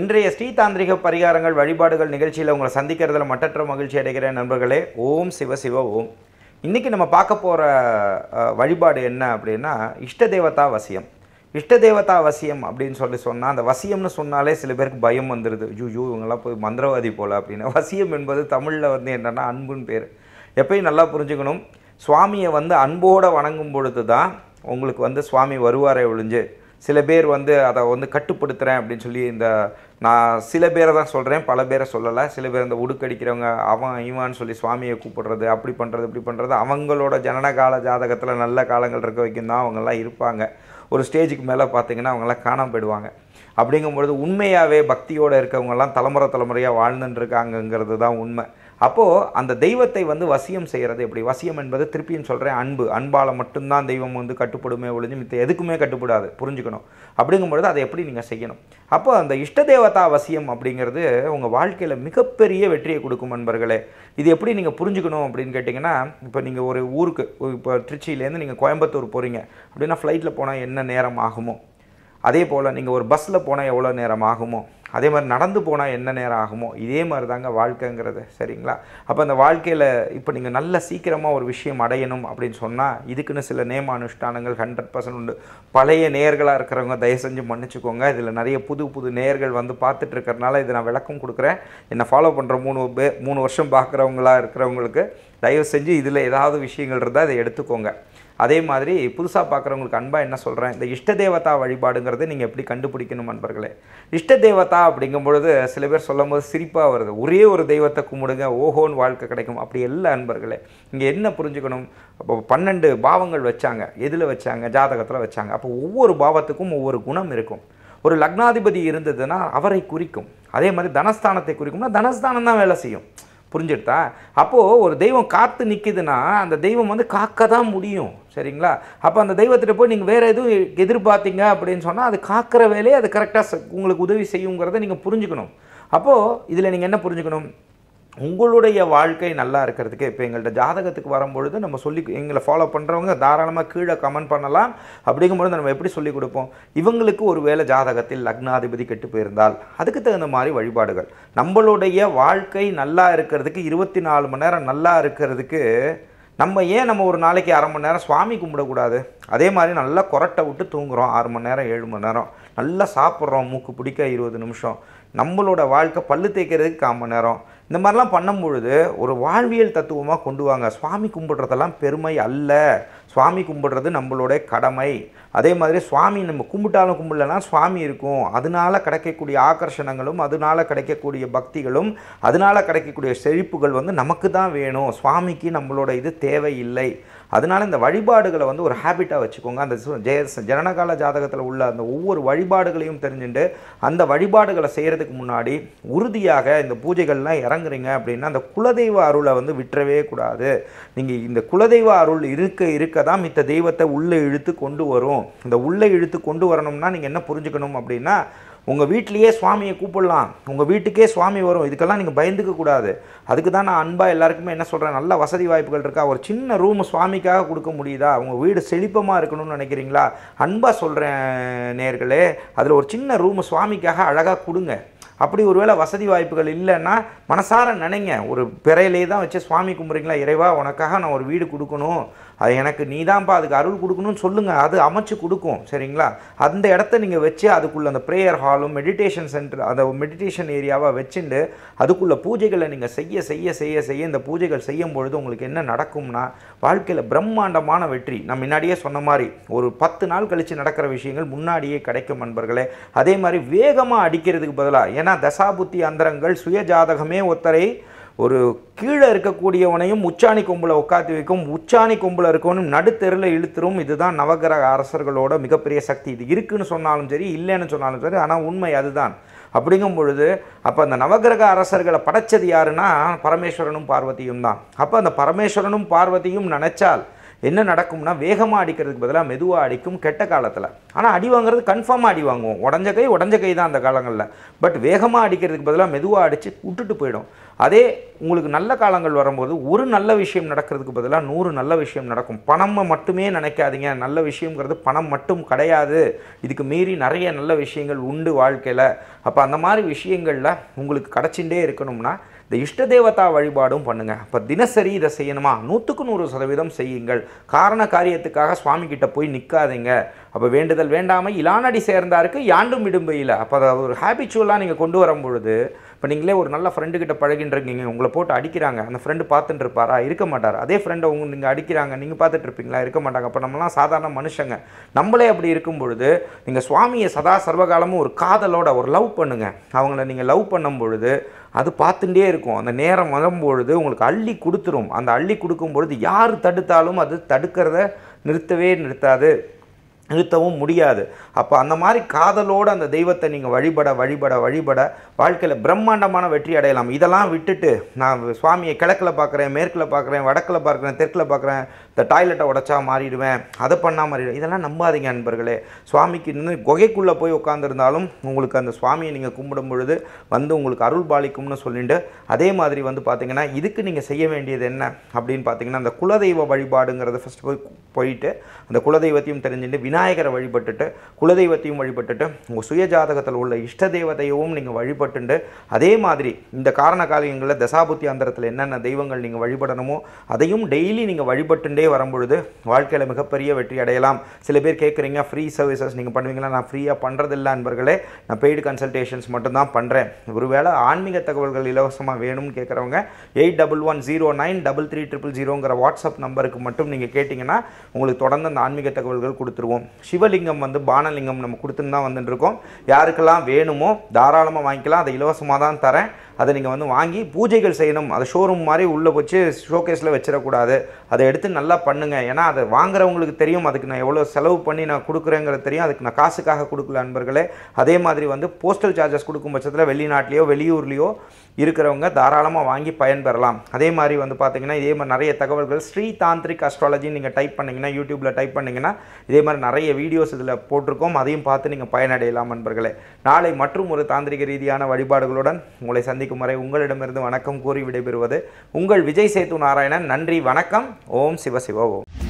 இன்றைய ஸ்ரீதாந்திரிக பரிகாரங்கள் வழிபாடுகள் நிகழ்ச்சியில் உங்களை சந்திக்கிறதுல மட்டற்ற மகிழ்ச்சி அடைகிறேன் நண்பர்களே ஓம் சிவ சிவ ஓம் இன்றைக்கி நம்ம பார்க்க போகிற வழிபாடு என்ன அப்படின்னா இஷ்ட தேவதா வசியம் இஷ்ட தேவதா வசியம் அப்படின்னு சொல்லி சொன்னால் அந்த வசியம்னு சொன்னாலே சில பேருக்கு பயம் வந்துடுது ஐயோ இவங்கெல்லாம் போய் மந்திரவாதி போல அப்படின்னு வசியம் என்பது தமிழில் வந்து என்னென்னா அன்புன்னு பேர் எப்பயும் நல்லா புரிஞ்சுக்கணும் சுவாமியை வந்து அன்போடு வணங்கும் பொழுது தான் உங்களுக்கு வந்து சுவாமி வருவாரே ஒழிஞ்சு சில பேர் வந்து அதை வந்து கட்டுப்படுத்துகிறேன் அப்படின்னு சொல்லி இந்த நான் சில பேரை தான் சொல்கிறேன் பல பேரை சொல்லலை சில பேர் இந்த உடுக்கடிக்கிறவங்க அவன் இவான்னு சொல்லி சுவாமியை கூப்பிடுறது அப்படி பண்ணுறது இப்படி பண்ணுறது அவங்களோட ஜனனகால ஜாதகத்தில் நல்ல காலங்கள் இருக்க வைக்கும் தான் அவங்கெல்லாம் இருப்பாங்க ஒரு ஸ்டேஜுக்கு மேலே பார்த்தீங்கன்னா அவங்கெல்லாம் காணாம போயிடுவாங்க அப்படிங்கும்பொழுது உண்மையாகவே பக்தியோடு இருக்கவங்கெல்லாம் தலைமுறை தலைமுறையாக வாழ்ந்துட்டு இருக்காங்கங்கிறது தான் உண்மை அப்போது அந்த தெய்வத்தை வந்து வசியம் செய்கிறது எப்படி வசியம் என்பது திருப்பியும் சொல்கிறேன் அன்பு அன்பால் மட்டும்தான் தெய்வம் வந்து கட்டுப்படுமே ஒழிஞ்சு மித்த எதுக்குமே கட்டுப்படாது புரிஞ்சுக்கணும் அப்படிங்கும்பொழுது அதை எப்படி நீங்கள் செய்யணும் அப்போ அந்த இஷ்ட தேவதா வசியம் அப்படிங்கிறது உங்கள் வாழ்க்கையில் மிகப்பெரிய வெற்றியை கொடுக்கும் நண்பர்களே இது எப்படி நீங்கள் புரிஞ்சுக்கணும் அப்படின்னு கேட்டிங்கன்னா இப்போ நீங்கள் ஒரு ஊருக்கு இப்போ திருச்சியிலேருந்து நீங்கள் கோயம்புத்தூர் போகிறீங்க அப்படின்னா ஃப்ளைட்டில் போனால் என்ன நேரம் ஆகுமோ அதே போல் நீங்கள் ஒரு பஸ்ஸில் போனால் எவ்வளோ நேரம் ஆகுமோ அதே மாதிரி நடந்து போனால் என்ன நேரம் ஆகுமோ இதே மாதிரி தாங்க வாழ்க்கைங்கிறது சரிங்களா அப்போ அந்த வாழ்க்கையில் இப்போ நீங்கள் நல்ல சீக்கிரமாக ஒரு விஷயம் அடையணும் அப்படின்னு சொன்னால் இதுக்குன்னு சில நேம அனுஷ்டானங்கள் ஹண்ட்ரட் பர்சன்ட் உண்டு பழைய நேர்களாக இருக்கிறவங்க தயவு செஞ்சு மன்னிச்சுக்கோங்க இதில் நிறைய புது புது நேர்கள் வந்து பார்த்துட்டு இருக்கிறனால இதை நான் விளக்கம் கொடுக்குறேன் என்னை ஃபாலோ பண்ணுற மூணு பே மூணு வருஷம் பார்க்குறவங்களா இருக்கிறவங்களுக்கு தயவு செஞ்சு இதில் ஏதாவது விஷயங்கள் இருந்தால் அதை எடுத்துக்கோங்க அதே மாதிரி புதுசாக பார்க்குறவங்களுக்கு அன்பாக என்ன சொல்கிறேன் இந்த இஷ்ட தேவதா வழிபாடுங்கிறது நீங்கள் எப்படி கண்டுபிடிக்கணும் நண்பர்களே இஷ்ட தேவதா அப்படிங்கும் பொழுது சில பேர் சொல்லும் போது சிரிப்பாக வருது ஒரே ஒரு தெய்வத்தை கும்பிடுங்க ஓஹோன்னு வாழ்க்கை கிடைக்கும் அப்படி இல்லை அன்பர்களே இங்கே என்ன புரிஞ்சுக்கணும் அப்போ பன்னெண்டு பாவங்கள் வச்சாங்க எதில் வச்சாங்க ஜாதகத்தில் வச்சாங்க அப்போ ஒவ்வொரு பாவத்துக்கும் ஒவ்வொரு குணம் இருக்கும் ஒரு லக்னாதிபதி இருந்ததுன்னா அவரை குறிக்கும் அதே மாதிரி தனஸ்தானத்தை குறிக்கும்னா தனஸ்தானம் தான் வேலை செய்யும் புரிஞ்சுட்டா அப்போது ஒரு தெய்வம் காத்து நிற்கிதுன்னா அந்த தெய்வம் வந்து காக்க தான் முடியும் சரிங்களா அப்போ அந்த தெய்வத்திட்ட போய் நீங்கள் வேறு எதுவும் எதிர்பார்த்தீங்க அப்படின்னு சொன்னால் அது காக்கிற வேலையை அது கரெக்டாக உங்களுக்கு உதவி செய்யுங்கிறத நீங்கள் புரிஞ்சுக்கணும் அப்போது இதில் நீங்கள் என்ன புரிஞ்சுக்கணும் உங்களுடைய வாழ்க்கை நல்லா இருக்கிறதுக்கு இப்போ எங்கள்கிட்ட ஜாதகத்துக்கு வரும்பொழுது நம்ம சொல்லி எங்களை ஃபாலோ பண்ணுறவங்க தாராளமாக கீழே கமெண்ட் பண்ணலாம் அப்படிங்கும்பொழுது நம்ம எப்படி சொல்லி கொடுப்போம் இவங்களுக்கு ஒரு வேளை ஜாதகத்தில் லக்னாதிபதி கெட்டு போயிருந்தால் அதுக்கு தகுந்த மாதிரி வழிபாடுகள் நம்மளுடைய வாழ்க்கை நல்லா இருக்கிறதுக்கு இருபத்தி நாலு மணி நேரம் நல்லா இருக்கிறதுக்கு நம்ம ஏன் நம்ம ஒரு நாளைக்கு அரை மணி நேரம் சுவாமி கும்பிடக்கூடாது அதே மாதிரி நல்லா கொரட்டை விட்டு தூங்குறோம் ஆறு மணி நேரம் ஏழு மணி நேரம் நல்லா சாப்பிட்றோம் மூக்கு பிடிக்க இருபது நிமிஷம் நம்மளோட வாழ்க்கை பல்லு தேய்க்கிறதுக்கு கால் மணி நேரம் இந்த மாதிரிலாம் பண்ணும் பொழுது ஒரு வாழ்வியல் தத்துவமாக கொண்டு வாங்க சுவாமி கும்பிட்றதெல்லாம் பெருமை அல்ல சுவாமி கும்பிடுறது நம்மளோட கடமை அதே மாதிரி சுவாமி நம்ம கும்பிட்டாலும் கும்பிடலனா சுவாமி இருக்கும் அதனால கிடைக்கக்கூடிய ஆகர்ஷணங்களும் அதனால கிடைக்கக்கூடிய பக்திகளும் அதனால கிடைக்கக்கூடிய செழிப்புகள் வந்து நமக்கு தான் வேணும் சுவாமிக்கு நம்மளோட இது தேவையில்லை அதனால இந்த வழிபாடுகளை வந்து ஒரு ஹேபிட்டாக வச்சுக்கோங்க அந்த சு- ஜெய ஜனனகால ஜாதகத்தில் உள்ள அந்த ஒவ்வொரு வழிபாடுகளையும் தெரிஞ்சுட்டு அந்த வழிபாடுகளை செய்கிறதுக்கு முன்னாடி உறுதியாக இந்த பூஜைகள்லாம் இறங்குறீங்க அப்படின்னா அந்த குலதெய்வ அருளை வந்து விட்டுறவே கூடாது நீங்கள் இந்த குலதெய்வ அருள் இருக்க இருக்க தான் மித்த தெய்வத்தை உள்ளே இழுத்து கொண்டு வரும் இந்த உள்ளே இழுத்து கொண்டு வரணும்னா நீங்கள் என்ன புரிஞ்சுக்கணும் அப்படின்னா உங்கள் வீட்லேயே சுவாமியை கூப்பிடலாம் உங்கள் வீட்டுக்கே சுவாமி வரும் இதுக்கெல்லாம் நீங்கள் பயந்துக்க கூடாது அதுக்கு தான் நான் அன்பாக எல்லாருக்குமே என்ன சொல்கிறேன் நல்ல வசதி வாய்ப்புகள் இருக்கா ஒரு சின்ன ரூம் சுவாமிக்காக கொடுக்க முடியுதா உங்கள் வீடு செழிப்பமாக இருக்கணும்னு நினைக்கிறீங்களா அன்பாக சொல்கிறேன் நேர்களே அதில் ஒரு சின்ன ரூம் சுவாமிக்காக அழகாக கொடுங்க அப்படி ஒருவேளை வசதி வாய்ப்புகள் இல்லைன்னா மனசார நினைங்க ஒரு பிறையிலே தான் வச்சு சுவாமி கும்பிட்றீங்களா இறைவா உனக்காக நான் ஒரு வீடு கொடுக்கணும் அது எனக்கு நீ தான்ப்பா அதுக்கு அருள் கொடுக்கணும்னு சொல்லுங்கள் அது அமைச்சு கொடுக்கும் சரிங்களா அந்த இடத்த நீங்கள் வச்சு அதுக்குள்ளே அந்த ப்ரேயர் ஹாலும் மெடிடேஷன் சென்டர் அந்த மெடிடேஷன் ஏரியாவாக வச்சுட்டு அதுக்குள்ளே பூஜைகளை நீங்கள் செய்ய செய்ய செய்ய செய்ய இந்த பூஜைகள் செய்யும் பொழுது உங்களுக்கு என்ன நடக்கும்னா வாழ்க்கையில் பிரம்மாண்டமான வெற்றி நான் முன்னாடியே சொன்ன மாதிரி ஒரு பத்து நாள் கழித்து நடக்கிற விஷயங்கள் முன்னாடியே கிடைக்கும் நண்பர்களே அதே மாதிரி வேகமாக அடிக்கிறதுக்கு பதிலாக ஏன்னா தசாபுத்தி அந்தரங்கள் சுய ஜாதகமே ஒருத்தரை ஒரு கீழே இருக்கக்கூடியவனையும் உச்சாணி கொம்பில் உட்காத்தி வைக்கும் உச்சாணி கொம்பில் இருக்கவனும் நடுத்தெருவில் இழுத்துரும் இதுதான் நவகிரக அரசர்களோட மிகப்பெரிய சக்தி இது இருக்குன்னு சொன்னாலும் சரி இல்லைன்னு சொன்னாலும் சரி ஆனால் உண்மை அதுதான் அப்படிங்கும் பொழுது அப்போ அந்த நவகிரக அரசர்களை படைச்சது யாருன்னா பரமேஸ்வரனும் பார்வதியும் தான் அப்போ அந்த பரமேஸ்வரனும் பார்வதியும் நினைச்சால் என்ன நடக்கும்னா வேகமாக அடிக்கிறதுக்கு பதிலாக மெதுவாக அடிக்கும் கெட்ட காலத்தில் ஆனால் அடி வாங்குறது கன்ஃபார்மாக அடி வாங்குவோம் உடஞ்ச கை உடஞ்ச கை தான் அந்த காலங்களில் பட் வேகமாக அடிக்கிறதுக்கு பதிலாக மெதுவாக அடித்து விட்டுட்டு போயிடும் அதே உங்களுக்கு நல்ல காலங்கள் வரும்போது ஒரு நல்ல விஷயம் நடக்கிறதுக்கு பதிலாக நூறு நல்ல விஷயம் நடக்கும் பணமை மட்டுமே நினைக்காதீங்க நல்ல விஷயங்கிறது பணம் மட்டும் கிடையாது இதுக்கு மீறி நிறைய நல்ல விஷயங்கள் உண்டு வாழ்க்கையில் அப்போ அந்த மாதிரி விஷயங்களில் உங்களுக்கு கிடச்சிட்டே இருக்கணும்னா இந்த இஷ்ட தேவதா வழிபாடும் பண்ணுங்க அப்போ தினசரி இதை செய்யணுமா நூற்றுக்கு நூறு சதவீதம் செய்யுங்கள் காரண காரியத்துக்காக சுவாமி கிட்ட போய் நிற்காதீங்க அப்போ வேண்டுதல் வேண்டாமல் இலானடி சேர்ந்தாருக்கு யாண்டும் இடும்பையில் அப்போ அதை ஒரு ஹேபிச்சுவலாக நீங்கள் கொண்டு வரும் பொழுது இப்போ நீங்களே ஒரு நல்ல ஃப்ரெண்டு கிட்ட பழகின்னு இருக்கீங்க உங்களை போட்டு அடிக்கிறாங்க அந்த ஃப்ரெண்டு பார்த்துட்டு இருப்பாரா இருக்க மாட்டார் அதே ஃப்ரெண்டை உங்க நீங்கள் அடிக்கிறாங்க நீங்கள் பார்த்துட்டு இருப்பீங்களா இருக்க மாட்டாங்க அப்போ நம்மலாம் சாதாரண மனுஷங்க நம்மளே அப்படி இருக்கும் பொழுது நீங்கள் சுவாமியை சதா சர்வகாலமும் ஒரு காதலோட ஒரு லவ் பண்ணுங்க அவங்கள நீங்கள் லவ் பண்ணும் பொழுது அது பார்த்துட்டே இருக்கும் அந்த நேரம் வரும்பொழுது உங்களுக்கு அள்ளி கொடுத்துரும் அந்த அள்ளி கொடுக்கும் பொழுது யார் தடுத்தாலும் அது தடுக்கிறத நிறுத்தவே நிறுத்தாது நிறுத்தவும் முடியாது அப்போ அந்த மாதிரி காதலோடு அந்த தெய்வத்தை நீங்கள் வழிபட வழிபட வழிபட வாழ்க்கையில் பிரம்மாண்டமான வெற்றி அடையலாம் இதெல்லாம் விட்டுட்டு நான் சுவாமியை கிழக்கில் பார்க்குறேன் மேற்கில் பார்க்குறேன் வடக்கில் பார்க்குறேன் தெற்கில் பார்க்குறேன் இந்த டாய்லெட்டை உடச்சா மாறிடுவேன் அதை பண்ணால் மாறிடுவேன் இதெல்லாம் நம்பாதீங்க நண்பர்களே சுவாமிக்கு இன்னும் குகைக்குள்ளே போய் உட்காந்துருந்தாலும் உங்களுக்கு அந்த சுவாமியை நீங்கள் கும்பிடும் பொழுது வந்து உங்களுக்கு அருள் பாலிக்கும்னு சொல்லிட்டு அதே மாதிரி வந்து பார்த்தீங்கன்னா இதுக்கு நீங்கள் செய்ய வேண்டியது என்ன அப்படின்னு பார்த்தீங்கன்னா அந்த குலதெய்வ வழிபாடுங்கிறத ஃபஸ்ட்டு போய் போயிட்டு அந்த குலதெய்வத்தையும் தெரிஞ்சுட்டு விநாயகரை வழிபட்டுட்டு குலதெய்வத்தையும் வழிபட்டுட்டு உங்கள் சுய ஜாதகத்தில் உள்ள இஷ்ட தெய்வத்தையும் நீங்கள் வழிபட்டுண்டு அதே மாதிரி இந்த காரண காரியங்களில் தசாபுத்தி அந்தரத்தில் என்னென்ன தெய்வங்கள் நீங்கள் வழிபடணுமோ அதையும் டெய்லி நீங்கள் வழிபட்டுண்டே வரும்பொழுது வாழ்க்கையில் மிகப்பெரிய வெற்றி அடையலாம் சில பேர் கேட்குறீங்க ஃப்ரீ சர்வீசஸ் நீங்கள் பண்ணுவீங்களா நான் ஃப்ரீயாக பண்ணுறதில்ல அன்பர்களே நான் பெய்டு கன்சல்டேஷன்ஸ் மட்டும்தான் பண்ணுறேன் ஒருவேளை ஆன்மீக தகவல்கள் இலவசமாக வேணும்னு கேட்குறவங்க eight double one zero nine double three triple ஜீரோங்கிற வாட்ஸ்அப் நம்பருக்கு மட்டும் நீங்கள் கேட்டிங்கன்னா உங்களுக்கு தொடர்ந்து அந்த ஆன்மீக தகவல்கள் கொடுத்துருவோம் சிவலிங்கம் வந்து பானலிங்கம் நம்ம கொடுத்துன்னு தான் வந்துட்டு இருக்கோம் யாருக்கெல்லாம் வேணுமோ தாராளமாக வாங்கிக்கலாம் அதை இலவசமாக தான் தரேன் அதை நீங்கள் வந்து வாங்கி பூஜைகள் செய்யணும் அதை ஷோரூம் மாதிரி உள்ளே வச்சு ஷோகேஸில் வச்சிடக்கூடாது அதை எடுத்து நல்லா பண்ணுங்கள் ஏன்னா அதை வாங்குறவங்களுக்கு தெரியும் அதுக்கு நான் எவ்வளோ செலவு பண்ணி நான் கொடுக்குறேங்கிறது தெரியும் அதுக்கு நான் காசுக்காக கொடுக்கல நண்பர்களே அதே மாதிரி வந்து போஸ்டல் சார்ஜஸ் கொடுக்கும் பட்சத்தில் வெளிநாட்டிலையோ வெளியூர்லேயோ இருக்கிறவங்க தாராளமாக வாங்கி பயன்பெறலாம் அதே மாதிரி வந்து பார்த்தீங்கன்னா இதே மாதிரி நிறைய தகவல்கள் ஸ்ரீ தாந்திரிக் அஸ்ட்ராலஜி நீங்கள் டைப் பண்ணிங்கன்னா யூடியூப்பில் டைப் பண்ணிங்கன்னா இதே மாதிரி நிறைய வீடியோஸ் இதில் போட்டிருக்கோம் அதையும் பார்த்து நீங்கள் பயனடையலாம் நண்பர்களே நாளை மற்றும் ஒரு தாந்திரிக ரீதியான வழிபாடுகளுடன் உங்களை சந்திக்கும் வரை உங்களிடமிருந்து வணக்கம் கூறி விடைபெறுவது உங்கள் விஜய் சேத்து நாராயணன் நன்றி வணக்கம் ஓம் சிவ சிவ ஓம்